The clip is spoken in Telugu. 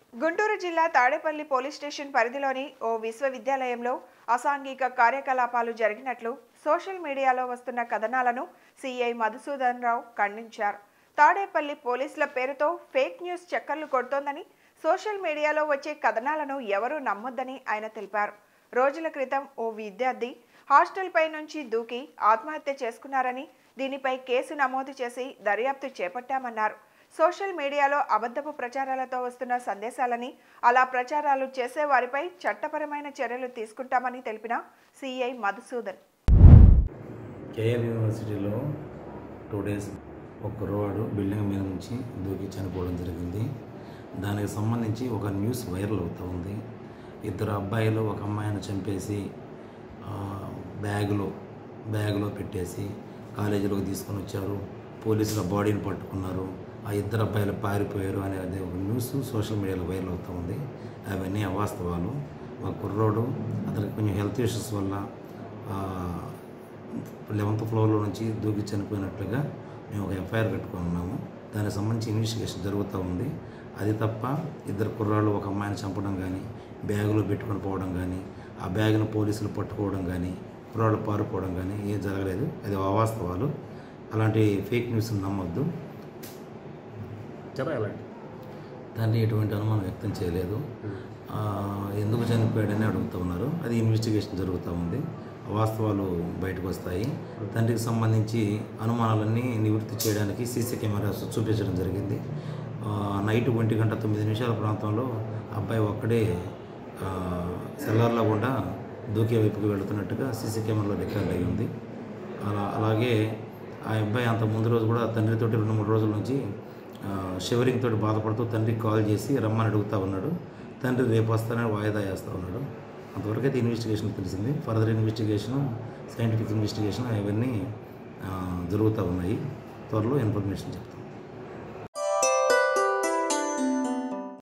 గుంటూరు జిల్లా తాడేపల్లి పోలీస్ స్టేషన్ పరిధిలోని ఓ విశ్వవిద్యాలయంలో అసాంఘిక కార్యకలాపాలు జరిగినట్లు సోషల్ మీడియాలో వస్తున్న కథనాలను సిఐ మధుసూదన్ రావు ఖండించారు తాడేపల్లి పోలీసుల పేరుతో ఫేక్ న్యూస్ చక్కర్లు కొడుతోందని సోషల్ మీడియాలో వచ్చే కథనాలను ఎవరూ నమ్మొద్దని ఆయన తెలిపారు రోజుల క్రితం ఓ విద్యార్థి హాస్టల్పై నుంచి దూకి ఆత్మహత్య చేసుకున్నారని దీనిపై కేసు నమోదు చేసి దర్యాప్తు చేపట్టామన్నారు సోషల్ మీడియాలో అబద్ధపు ప్రచారాలతో వస్తున్న సందేశాలని అలా ప్రచారాలు చేసే వారిపై చట్టపరమైన చర్యలు తీసుకుంటామని తెలిపిన సిఐ మధుసూదన్ కేఎల్ యూనివర్సిటీలో టూ డేస్ ఒక కుర్రవాడు బిల్డింగ్ మీద నుంచి దూకి చనిపోవడం జరిగింది దానికి సంబంధించి ఒక న్యూస్ వైరల్ అవుతూ ఉంది ఇద్దరు అబ్బాయిలు ఒక అమ్మాయిని చంపేసి ఆ, బ్యాగులో బ్యాగులో పెట్టేసి కాలేజీలోకి తీసుకొని వచ్చారు పోలీసులు ఆ బాడీని పట్టుకున్నారు ఆ ఇద్దరు అబ్బాయిలు పారిపోయారు అనేది ఒక న్యూస్ సోషల్ మీడియాలో వైరల్ అవుతూ ఉంది అవన్నీ అవాస్తవాలు మా కుర్రోడు అతనికి కొంచెం హెల్త్ ఇష్యూస్ వల్ల ఆ, లెవెంత్ ఫ్లోర్లో నుంచి దూకి చనిపోయినట్లుగా మేము ఒక ఎఫ్ఐఆర్ కట్టుకొని ఉన్నాము దానికి సంబంధించి ఇన్వెస్టిగేషన్ జరుగుతూ ఉంది అది తప్ప ఇద్దరు కుర్రాళ్ళు ఒక అమ్మాయిని చంపడం కానీ బ్యాగులో పెట్టుకొని పోవడం కానీ ఆ బ్యాగ్ను పోలీసులు పట్టుకోవడం కానీ కుర్రాళ్ళు పారిపోవడం కానీ ఏం జరగలేదు అది అవాస్తవాలు అలాంటి ఫేక్ న్యూస్ నమ్మొద్దు చెప్పాలండి దాన్ని ఎటువంటి అనుమానం వ్యక్తం చేయలేదు ఆ, ఎందుకు చనిపోయాడని అడుగుతూ ఉన్నారు అది ఇన్వెస్టిగేషన్ జరుగుతూ ఉంది వాస్తవాలు బయటకు వస్తాయి తండ్రికి సంబంధించి అనుమానాలన్నీ నివృత్తి చేయడానికి సీసీ కెమెరాస్ చూపించడం జరిగింది ఆ, నైట్ ఒంటి గంట తొమ్మిది నిమిషాల ప్రాంతంలో అబ్బాయి ఒక్కడే ఆ, సెల్లార్లో గుండా దూకే వైపుకి వెళుతున్నట్టుగా సీసీ కెమెరాలో రికార్డ్ అయి ఉంది అలా అలాగే ఆ అబ్బాయి అంత ముందు రోజు కూడా తండ్రితోటి రెండు మూడు రోజుల నుంచి షివరింగ్ తోటి బాధపడుతూ తండ్రికి కాల్ చేసి రమ్మని అడుగుతూ ఉన్నాడు తండ్రి రేపు వస్తానని వాయిదా వేస్తూ ఉన్నాడు అంతవరకు అయితే ఇన్వెస్టిగేషన్ తెలిసింది ఫర్దర్ ఇన్వెస్టిగేషన్ సైంటిఫిక్ ఇన్వెస్టిగేషన్ అవన్నీ ఆ, జరుగుతూ ఉన్నాయి త్వరలో ఇన్ఫర్మేషన్ చెప్తాం